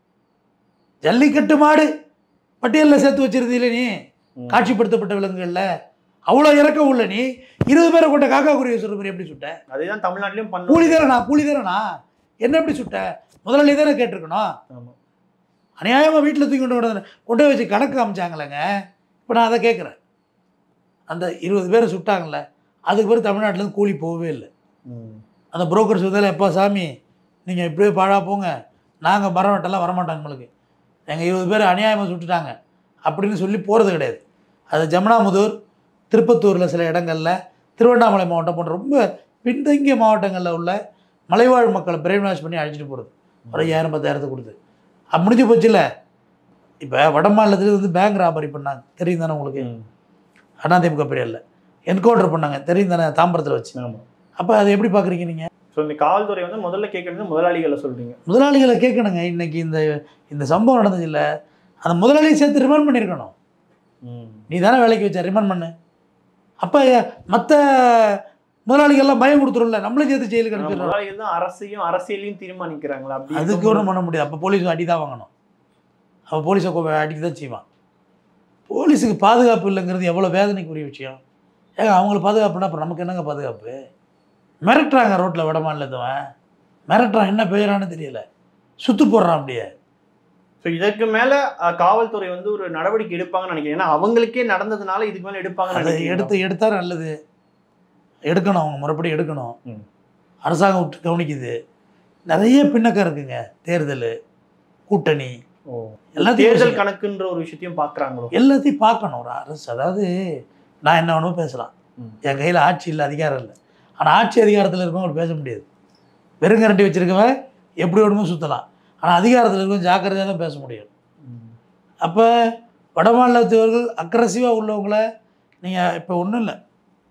ஜல்லிக்கட்டு மாடு பட்டியலில் சேர்த்து வச்சிருந்தீல நீ ம். காட்சிப்படுத்தப்பட்ட விலங்குகளில் அவ்வளோ இறக்கம் உள்ள நீ இருபது பேரை கொண்ட காக்கா குருவியை சுடுற மாதிரி எப்படி சுட்ட அதேதான் தமிழ்நாட்டிலும் கூலி பண்ணுவோம் தானேண்ணா கூலி தானேண்ணா என்ன எப்படி சுட்ட முதலாளி தானே கேட்டிருக்கணும் ஆமா. அநியாயமாக வீட்டில் தூக்கி கொண்டு கொண்டு வந்து- கொண்டு போய் வச்சு கணக்கு காமிச்சாங்களேங்க இப்போ நான் அதை கேட்குறேன் அந்த இருபது பேரை சுட்டாங்கல்ல அதுக்கு பிறகு தமிழ்நாட்டிலேருந்து கூலி போகவே இல்லை ம். அந்த புரோக்கர்ஸ் வந்து எப்பா சாமி நீங்கள் இப்படியே பாழா போங்க நாங்கள் மரம் வெட்டெல்லாம் வரமாட்டோம் நம்மளுக்கு எங்கள் இருபது பேர் அநியாயமாக சுட்டுட்டாங்க அப்படின்னு சொல்லி போகிறது கிடையாது அது ஜமுனாமுதூர் திருப்பத்தூரில் சில இடங்களில் திருவண்ணாமலை மாவட்டம் போன்ற ரொம்ப பின்தங்கிய மாவட்டங்களில் உள்ள மலைவாழ் மக்களை பிரைவ்னாஷ் பண்ணி அழைச்சிட்டு போகிறது ஒரு ஐயாயிரம் பத்தாயிரத்தை கொடுத்து அது முடிஞ்சு போச்சுல்ல இப்போ வட மாநிலத்துல வந்து பேங்க் ராபரி பண்ணாங்க தெரியும் தானே உங்களுக்கு ம். அதிமுக பீரியடில் என்கவுண்டர் பண்ணாங்க தெரியும் தானே தாம்பரத்தில் வச்சு ஆமா அப்போ அதை எப்படி பார்க்குறீங்க நீங்கள் ஸோ இந்த காவல்துறை வந்து முதல்ல கேட்கறது முதலாளிகளை சொல்றீங்க முதலாளிகளை கேட்கணுங்க இன்னைக்கு இந்த இந்த சம்பவம் நடந்தது இல்லை அந்த முதலாளியை சேர்த்து ரிமாண்ட் பண்ணியிருக்கணும் ம். நீ தானே வேலைக்கு வச்ச ரிமாண்ட் பண்ணு அப்போ மற்ற முதலாளிகள்லாம் பயம் கொடுத்துரும்ல நம்மளும் சேர்த்து ஜெயிலுக்கு ஆனா அனுப்பிடுறோம் முதலாளிகள் தான் அரசையும் அரசியலையும் தீர்மானிக்கிறாங்களா அப்படி அதுக்கு இருக்கும்போது- ஒன்றும் பண்ண முடியாது அப்போ போலீஸ் அடி தான் வாங்கணும் அவன் போலீஸை அடிக்க தான் செய்வான் போலீஸுக்கு பாதுகாப்பு இல்லைங்கிறது எவ்வளோ வேதனைக்குரிய விஷயம் ஏங்க அவங்களுக்கு பாதுகாப்புனா அப்புறம் நமக்கு என்னங்க பாதுகாப்பு மிரட்டுறாங்க ரோட்டில் விட மாநிலத்தவன் மிரட்டுறான் என்ன பெயரான்னு தெரியல சுத்து போடுறான் அப்படியே ஸோ இதற்கு மேல அஹ், காவல்துறை வந்து ஒரு நடவடிக்கை எடுப்பாங்கன்னு நினைக்கிறேன் ஏன்னா அவங்களுக்கே நடந்ததுனால இதுக்கு மேல எடுப்பாங்கன்னு அதை நினைக்கிறீங்களா? எடுத்து எடுத்தா நல்லது எடுக்கணும் அவங்க முறைப்படி எடுக்கணும் ம். அரசாங்கம் விட்டு கவனிக்குது நிறைய பின்னக்கம் இருக்குங்க தேர்தல் கூட்டணி ஓ. எல்லாத்தையும் தேர்தல் யோசிக்கணும். கணக்குன்ற ஒரு விஷயத்தையும் பாக்குறாங்களோ எல்லாத்தையும் பார்க்கணும் ஒரு அரசு அதாவது நான் என்ன வேணுமோ பேசலாம் ம். என் கையில் ஆட்சி இல்லை அதிகாரம் இல்லை ஆனால் ஆட்சி அதிகாரத்தில் இருக்கவங்க பேச முடியாது வெறுங்கரண்டி வச்சிருக்கவன் எப்படி வேணுமோ சுற்றலாம் ஆனால் அதிகாரத்தில் இருக்கவன் ஜாக்கிரதையாக தான் பேச முடியும் அப்போ வடமாநிலத்தவர்கள் அக்ரஸிவாக உள்ளவங்கள நீங்கள் இப்போ ஒன்றும் இல்லை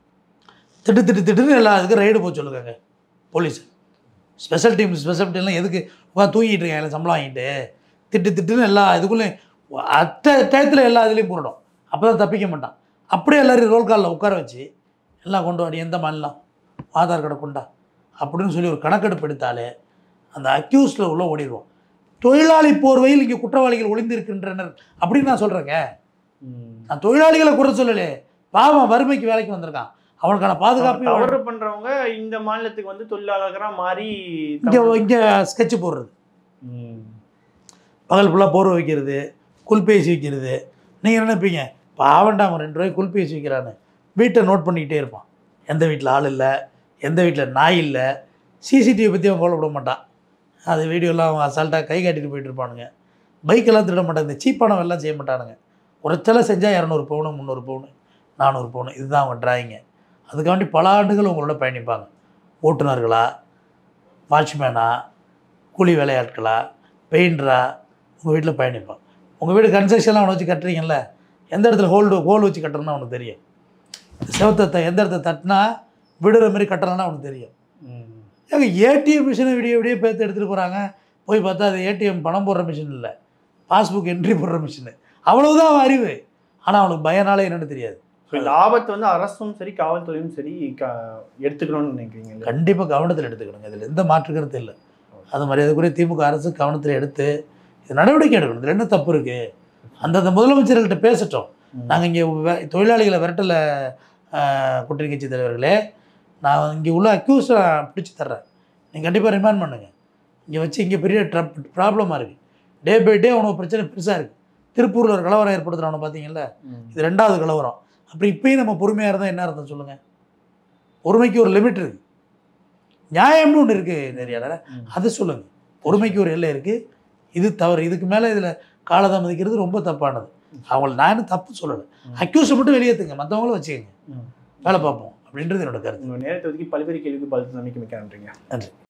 திட்டு திட்டு திட்டுன்னு எல்லா இதுக்கும் ரைடு போக சொல்லுங்க போலீஸ் ஸ்பெஷல் டீம் ஸ்பெஷல் டீம்லாம் எதுக்கு உட்காந்து தூங்கிட்டு இருக்காங்க சம்பளம் வாங்கிட்டு திட்டு திட்டுன்னு எல்லா இதுக்குள்ளேயும் அட்ட டயத்தில் எல்லா இதுலேயும் போடணும் அப்போ தான் தப்பிக்க மாட்டான் அப்படியே எல்லாரையும் ரோல் காலில் உட்கார வச்சு எல்லாம் கொண்டு வாடி எந்த மாநிலம் ஆதார் கார்டை கொண்டா அப்படின்னு சொல்லி ஒரு கணக்கெடுப்பு எடுத்தாலே அந்த அக்யூஸில் உள்ள ஓடிடுவோம் தொழிலாளி போர்வையில் இங்கே குற்றவாளிகள் ஒளிந்திருக்கின்றனர் அப்படின்னு நான் சொல்கிறேங்க ம். நான் தொழிலாளிகளை குறை சொல்லலே பாவம் வறுமைக்கு வேலைக்கு வந்திருக்கான் அவனுக்கான பாதுகாப்பு தவறு பண்றவங்க இந்த மாநிலத்துக்கு வந்து தொழிலாளர்களா மாறி இங்கே இங்கே ஸ்கெட்ச் போடுறது ம். பகல் ஃபுல்லாக போர்வை வைக்கிறது குல்பேசி வைக்கிறது நீங்கள் நினைப்பீங்க பாவண்டா அவன் ரெண்டு ரூபாய்க்கு குல்பேசி வைக்கிறான்னு வீட்டை நோட் பண்ணிக்கிட்டே இருப்பான் எந்த வீட்டில் ஆள் இல்லை எந்த வீட்டில் நாய் இல்லை சிசிடிவி பற்றி அவன் கவலைப்பட மாட்டான் அது வீடியோலாம் அவன் அசால்ட்டாக கை காட்டிட்டு போயிட்டு இருப்பானுங்க பைக்கெல்லாம் திருட மாட்டாங்க இந்த சீப்பானவன் எல்லாம் செய்ய மாட்டானுங்க உரைச்சலாக செஞ்சால் இரநூறு பவுனு முந்நூறு பவுனு நானூறு பவுனு இதுதான் அவங்க டிராயிங்கு அதுக்காண்டி பல ஆண்டுகள் உங்களோட பயணிப்பாங்க ஓட்டுநர்களா வாட்ச்மேனா கூலி வேலையாட்களா பெயிண்டரா உங்கள் வீட்டில் பயணிப்பான் உங்கள் வீடு கன்ஸ்ட்ரக்ஷன்லாம் அவனை வச்சு கட்டுறீங்கல்ல எந்த இடத்துல ஹோல்டு ஹோல் வச்சு கட்டணும்னு அவனுக்கு தெரியும் செவத்தை த- எந்த இடத்த தட்டினா விடுற மாதிரி கட்டணும்னா அவனுக்கு தெரியும் ம். ஏங்க ஏடிஎம் மிஷினை விடிய விடிய பேர்த்து எடுத்துகிட்டு போகிறாங்க போய் பார்த்தா அது ஏடிஎம் பணம் போடுற மிஷின் இல்லை பாஸ்புக் என்ட்ரி போடுற மிஷினு அவ்வளவுதான் அவன் அறிவு ஆனால் அவனுக்கு பயனாலே என்னன்னு தெரியாது So, இந்த ஆபத்து வந்து அரசும் சரி காவல்துறையும் சரி க- எடுத்துக்கணும்னு நினைக்கிறீங்க கண்டிப்பாக கவனத்தில் எடுத்துக்கணுங்க இதில் எந்த மாற்று கருத்து இல்லை அது மரியாதைக்குரிய திமுக அரசு கவனத்தில் எடுத்து இது நடவடிக்கை எடுக்கணும் இதில் என்ன தப்பு இருக்குது அந்தந்த முதலமைச்சர்கள்ட்ட பேசட்டும் நாங்கள் இங்கே தொழிலாளிகளை விரட்டல கூட்டணி கட்சி தலைவர்களே நான் இங்கே உள்ள அக்யூஸை பிடிச்சி தர்றேன் நீங்கள் கண்டிப்பாக ரிமாண்ட் பண்ணுங்கள் இங்கே வச்சு இங்கே பெரிய ட்ரப் ப்ராப்ளமாக இருக்குது டே பை டே உனக்கு பிரச்சனை பெருசாக இருக்குது திருப்பூரில் ஒரு கலவரம் ஏற்படுத்துகிறவனை பார்த்தீங்கல்ல ம். இது ரெண்டாவது கலவரம் அப்படி இப்பயும் நம்ம பொறுமையாக இருந்தால் என்ன அர்த்தம் சொல்லுங்கள் பொறுமைக்கு ஒரு லிமிட் இருக்குது நியாயம்னு ஒன்று இருக்குது நிறைய ம். அதை சொல்லுங்கள் பொறுமைக்கு ஒரு எல்லை இருக்குது இது தவறு இதுக்கு மேலே இதில் காலதாமதிக்கிறது ரொம்ப தப்பானது அவங்கள நான் தப்பு சொல்லலை ம். அக்யூஸை மட்டும் வெளியேற்றுங்க மற்றவங்களும் வச்சுக்கோங்க ம். வேலை பார்ப்போம் அப்படின்றது என்னோட கருத்து உங்க நேரத்தை ஒதுக்கி பல்வேறு கேள்விக்கு பதில் தந்தமைக்கு மிக்க நன்றிங்க நன்றி